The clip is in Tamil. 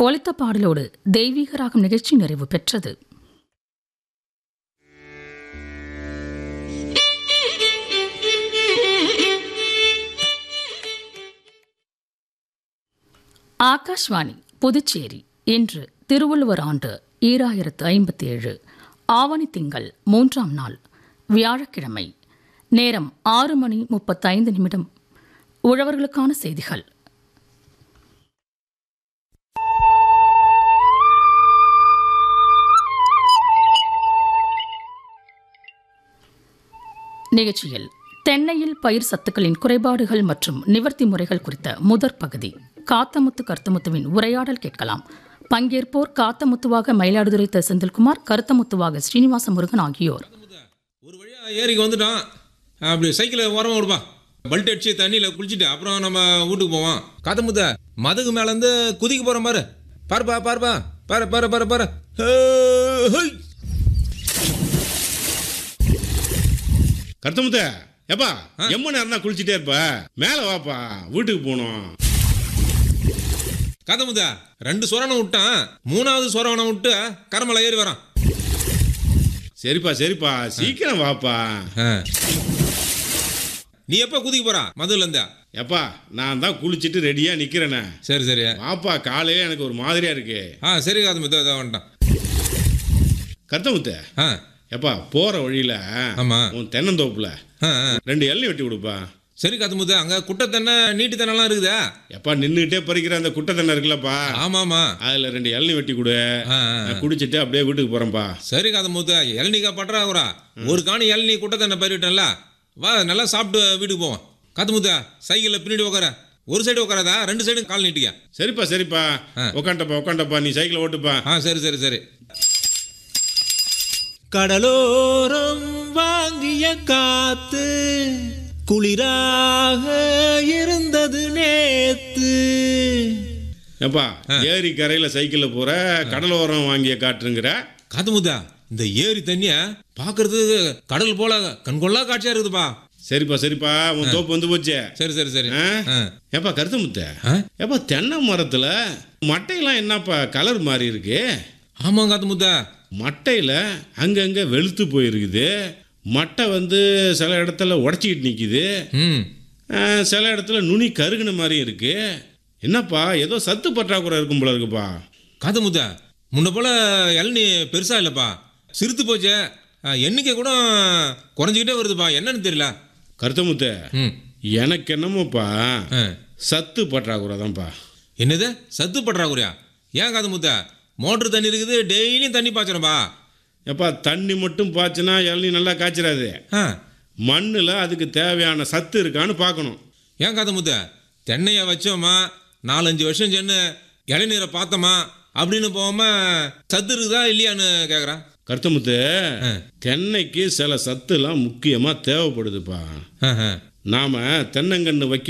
ஒலித்த பாடலோடு தெய்வீக ராகம் நிகழ்ச்சி நிறைவு பெற்றது ஆகாஷ்வாணி புதுச்சேரி இன்று திருவள்ளுவர் ஆண்டு ஈராயிரத்து ஐம்பத்தி ஏழு ஆவணி திங்கள் மூன்றாம் நாள் வியாழக்கிழமை நேரம் ஆறு மணி முப்பத்தைந்து நிமிடம் உழவர்களுக்கான செய்திகள் நிகழ்ச்சியில் தென்னையில் பயிர் சத்துக்களின் குறைபாடுகள் மற்றும் நிவர்த்தி முறைகள் குறித்த முதற் பகுதி காத்தமுத்து கருத்தமுத்துவின் உரையாடல் கேட்கலாம் பங்கேற்போர் காத்தமுத்துவாக மயிலாடுதுறை த. செந்தில்குமார் கருத்தமுத்துவாக ஸ்ரீனிவாச முருகன் ஆகியோர் ஒரு வழியா ஏரிக்கு வந்துட்டான் அப்படி சைக்கிளை ஓரமாக விடுப்பா பல்ட் அடிச்சு தண்ணியில் குளிச்சுட்டு அப்புறம் நம்ம வீட்டுக்கு போவோம் காத்தமுத்த மதுகு மேலேருந்து குதிக்க போகிறோம் பாரு பாருப்பா பாருப்பா பாரு பாரு பாரு பாரு ஹே, ஹை. கருத்தமுத்த ஏப்பா எம்ம நேரம் தான் குளிச்சுட்டே இருப்ப மேல வாப்பா வீட்டுக்கு போகணும் காத்தமுத்த ரெண்டு சொரணம் விட்டான் மூணாவது சொரவனை விட்டு கரமலை ஏறி வரான் சரிப்பா சரிப்பா சீக்கிரம் வாப்பா ஆ. நீ எப்போ குதிக்க போறா மதுல இருந்தா ஏப்பா நான் தான் குளிச்சுட்டு ரெடியா நிக்கிறேனே சரி சரி வாப்பா காலையில எனக்கு ஒரு மாதிரியா இருக்கு ஆ சரி காத்தமுத்த இதை வந்துட்டான் கருத்தமுத்த ஆ ஏப்பா போற வழியில ஆமா. உன் தென்னந்தோப்புல ஆ ஆ. ரெண்டு எள்ளி வெட்டி கொடுப்பா சரி காத்தமுத்த அங்கே குட்டை தென்னை நீட்டு தென்னைலாம் இருக்குதா எப்பா நின்றுகிட்டே பறிக்கிற அந்த குட்டை தென்னை இருக்குல்லப்பா ஆமாமா அதுல ரெண்டு எள்ளி வெட்டி கொடு ஆ, ஆ, ஆ. நான் குடிச்சிட்டு அப்படியே வீட்டுக்கு போறேன்ப்பா சரி காத மூத்த இளநீக்கா பட்டுறாகுறா ஒரு காணி இளநீ குட்டை தண்ணை பறிவிட்டேன்ல வா நல்லா சாப்பிட்டு வீட்டுக்கு போவோம் காத்து மூத்த சைக்கிளில் பின்னாடி உட்கார ஒரு சைடு உட்காராதா ரெண்டு சைடும் கால் நீட்டிக்க சரிப்பா சரிப்பா ஆ. உக்காண்டப்பா உக்காண்டப்பா நீ சைக்கிளை ஓட்டுப்பா ஆ சரி சரி சரி கடலோரம் வாங்கிய காத்து குளிராக இருந்தது நேத்து ஏப்பா ஏரி கரையில சைக்கிள்ல போற கடலோரம் வாங்கிய காற்றுங்கிற காத்து மூத்தா இந்த ஏரி தண்ணிய பார்க்கறதுக்கு கடல் போல கண்கொள்ளா காட்சியா இருக்குதுப்பா சரிப்பா சரிப்பா உன் தோப்பு வந்து போச்சே சரி சரி சரி ஆ? ஆ. ஏப்பா கருத்து முத்த ஆ? ஏப்பா தென்னை மரத்துல மட்டையெல்லாம் என்னப்பா கலர் மாறி இருக்கு ஆமாம் காத்து மூத்தா மட்டையில அங்கங்க வெளுத்து போயிருக்குது மட்டை வந்து சில இடத்துல உடச்சிக்கிட்டு நிக்குது ம் ஆ, சில இடத்துல நுனி கருகுன மாதிரி இருக்கு என்னப்பா ஏதோ சத்து பற்றாக்குறை இருக்கும் போல இருக்குப்பா காத்து மூத்தா முன்ன போல இளநீ பெருசா இல்லைப்பா சிரித்து போச்சே ஆ, எண்ணிக்கை கூட குறைஞ்சிக்கிட்டே வருதுப்பா என்னன்னு தெரியல கருத்தமுத்த ம் எனக்கு என்னமோப்பா ஆ. சத்து பற்றாக்குறை தான்ப்பா என்னது சத்து பற்றாக்குறையா ஏன் காது முத்த மோட்ரு தண்ணி இருக்குது டெய்லியும் தண்ணி பாய்ச்சணும்பா எப்பா தண்ணி மட்டும் பாய்ச்சினா இளநீ நல்லா காய்ச்சிடாது ஆ மண்ணில் அதுக்கு தேவையான சத்து இருக்கான்னு பார்க்கணும் ஏன் காது முத்த தென்னையை வச்சோமா நாலஞ்சு வருஷம் சென்று இளநீரை பார்த்தோமா அப்படின்னு போகாம சத்து இருக்குதா இல்லையான்னு கேட்குறான் கருத்தமுத்து ஆ. தென்னைக்கு சில சத்துலாம் முக்கியமாக தேவைப்படுதுப்பா ஆ ஆ நாம தென்னங்கன்று வைக்கும்